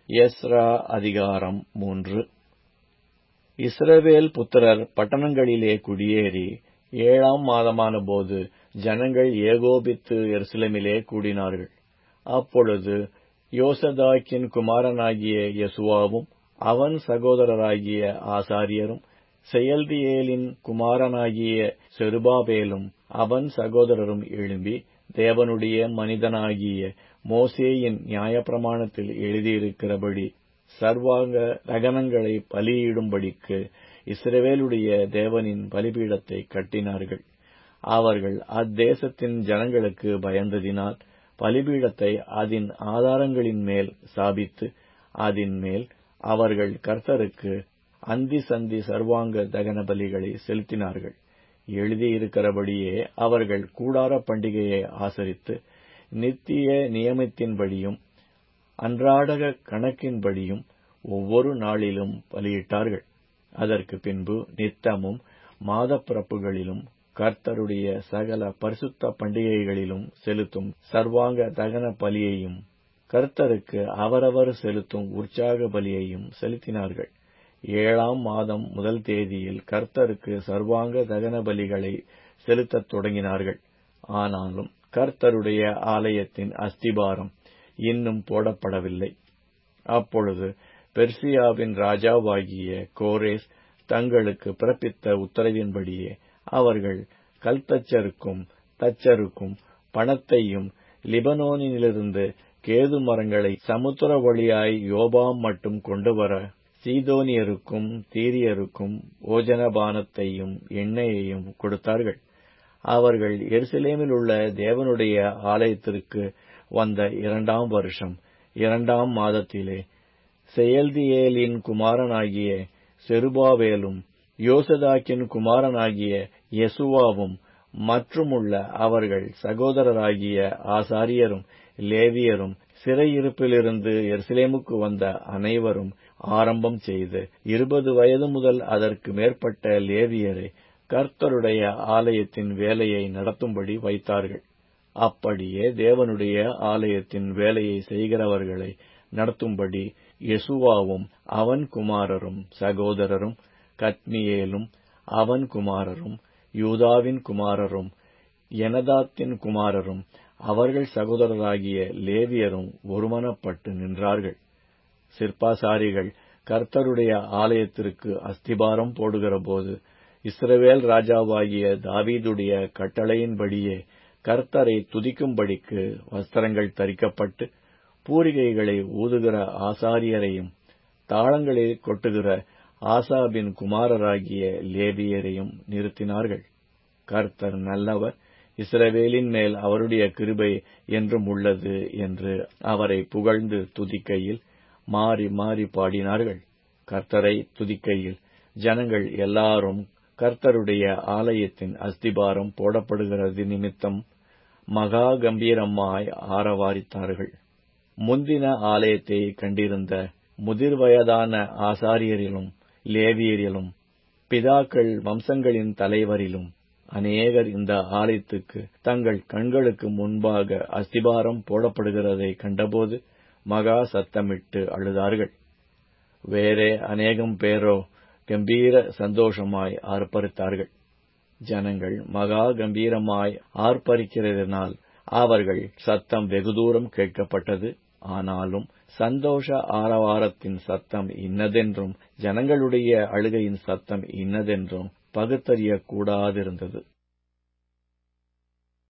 Ezra அதிகாரம் மூன்று இஸ்ரவேல் புத்திரர் பட்டணங்களிலே குடியேறி ஏழாம் மாதமான போது ஜனங்கள் ஏகோபித்து எருசலேமிலே கூடினார்கள் அப்பொழுது யோசதாக்கின் குமாரனாகிய யெசுவாவும் அவன் சகோதரராகிய ஆசாரியரும் செயல்தியேலின் குமாரனாகிய செருபாபேலும் அவன் சகோதரரும் எழும்பி தேவனுடைய மனிதனாகிய மோசேயின் நியாயப்பிரமாணத்தில் எழுதியிருக்கிறபடி சர்வாங்க தகனங்களை பலியிடும்படிக்கு இஸ்ரவேலுடைய தேவனின் பலிபீடத்தை கட்டினார்கள் அவர்கள் அத்தேசத்தின் ஜனங்களுக்கு பயந்ததினால் பலிபீடத்தை அதன் ஆதாரங்களின் மேல் சாபித்து அதன் மேல் அவர்கள் கர்த்தருக்கு அந்தி சந்தி சர்வாங்க தகன பலிகளை செலுத்தினார்கள் எழுதியிருக்கிறபடியே அவர்கள் கூடார பண்டிகையை ஆசரித்து நித்திய நியமத்தின்படியும் அன்றாடக கணக்கின்படியும் ஒவ்வொரு நாளிலும் பலியிட்டார்கள் அதற்கு பின்பு நித்தமும் மாதப்பிறப்புகளிலும் கர்த்தருடைய சகல பரிசுத்த பண்டிகைகளிலும் செலுத்தும் சர்வாங்க தகன பலியையும் கர்த்தருக்கு அவரவர் செலுத்தும் உற்சாக பலியையும் செலுத்தினார்கள் ஏழாம் மாதம் முதல் தேதியில் கர்த்தருக்கு சர்வாங்க தகன பலிகளை செலுத்தத் தொடங்கினார்கள் ஆனாலும் கர்த்தருடைய ஆலயத்தின் அஸ்திபாரம் இன்னும் போடப்படவில்லை அப்பொழுது பெர்சியாவின் ராஜாவாகிய கோரேஸ் தங்களுக்கு பிறப்பித்த உத்தரவின்படியே அவர்கள் கல்தச்சருக்கும் தச்சருக்கும் பணத்தையும் லிபனோனிலிருந்து கேது மரங்களை சமுத்திர வழியாய் யோபாம் மட்டும் கொண்டு வர சீதோனியருக்கும் தீரியருக்கும் ஓஜனபானத்தையும் எண்ணெயையும் கொடுத்தார்கள் அவர்கள் எருசலேமில் உள்ள தேவனுடைய ஆலயத்திற்கு வந்த இரண்டாம் வருஷம் இரண்டாம் மாதத்திலே செயல்தியேலின் குமாரனாகிய செருபாவேலும் யோசதாக்கின் குமாரனாகிய யெசுவாவும் மற்றுமுள்ள அவர்கள் சகோதரராகிய ஆசாரியரும் லேவியரும் சிறையிருப்பிலிருந்து எருசலேமுக்கு வந்த அனைவரும் ஆரம்பம் செய்து இருபது வயது முதல் அதற்கு மேற்பட்ட லேவியரை கர்த்தருடைய ஆலயத்தின் வேலையை நடத்தும்படி வைத்தார்கள் அப்படியே தேவனுடைய ஆலயத்தின் வேலையை செய்கிறவர்களை நடத்தும்படி யெசுவாவும் அவன் குமாரரும் சகோதரரும் கத்மியேலும் அவன் குமாரரும் யூதாவின் குமாரரும் எனதாத்தின் குமாரரும் அவர்கள் சகோதரராகிய லேவியரும் ஒருமனப்பட்டு நின்றார்கள் சிற்பாசாரிகள் கர்த்தருடைய ஆலயத்திற்கு அஸ்திபாரம் போடுகிறபோது இஸ்ரவேல் ராஜாவாகிய தாவீதுடைய கட்டளையின்படியே கர்த்தரை துதிக்கும்படிக்கு வஸ்திரங்கள் தரிக்கப்பட்டு பூரிகைகளை ஊதுகிற ஆசாரியரையும் தாளங்களை கொட்டுகிற ஆசாபின் குமாரராகிய லேபியரையும் நிறுத்தினார்கள் கர்த்தர் நல்லவர் இஸ்ரவேலின் மேல் அவருடைய கிருபை என்றும் உள்ளது என்று அவரை புகழ்ந்து துதிக்கையில் மாறி மாறி பாடினார்கள் கர்த்தரை துதிக்கையில் ஜனங்கள் எல்லாரும் கர்த்தருடைய ஆலயத்தின் அஸ்திபாரம் போடப்படுகிறது நிமித்தம் மகா கம்பீரமாய் ஆரவாரித்தார்கள் முந்தின ஆலயத்தை கண்டிருந்த முதிர் வயதான ஆசாரியரிலும் லேவியரிலும் பிதாக்கள் வம்சங்களின் தலைவரிலும் அநேகர் இந்த ஆலயத்துக்கு தங்கள் கண்களுக்கு முன்பாக அஸ்திபாரம் போடப்படுகிறதை கண்டபோது மகா சத்தமிட்டு அழுதார்கள் வேறே அநேகம் பேரோ கம்பீர சந்தோஷமாய் ஆர்ப்பரித்தார்கள் ஜனங்கள் மகா கம்பீரமாய் ஆர்ப்பரிக்கிறதினால் அவர்கள் சத்தம் வெகு தூரம் கேட்கப்பட்டது ஆனாலும் சந்தோஷ ஆரவாரத்தின் சத்தம் இன்னதென்றும் ஜனங்களுடைய அழுகையின் சத்தம் இன்னதென்றும் பகுத்தறியக்கூடாதிருந்தது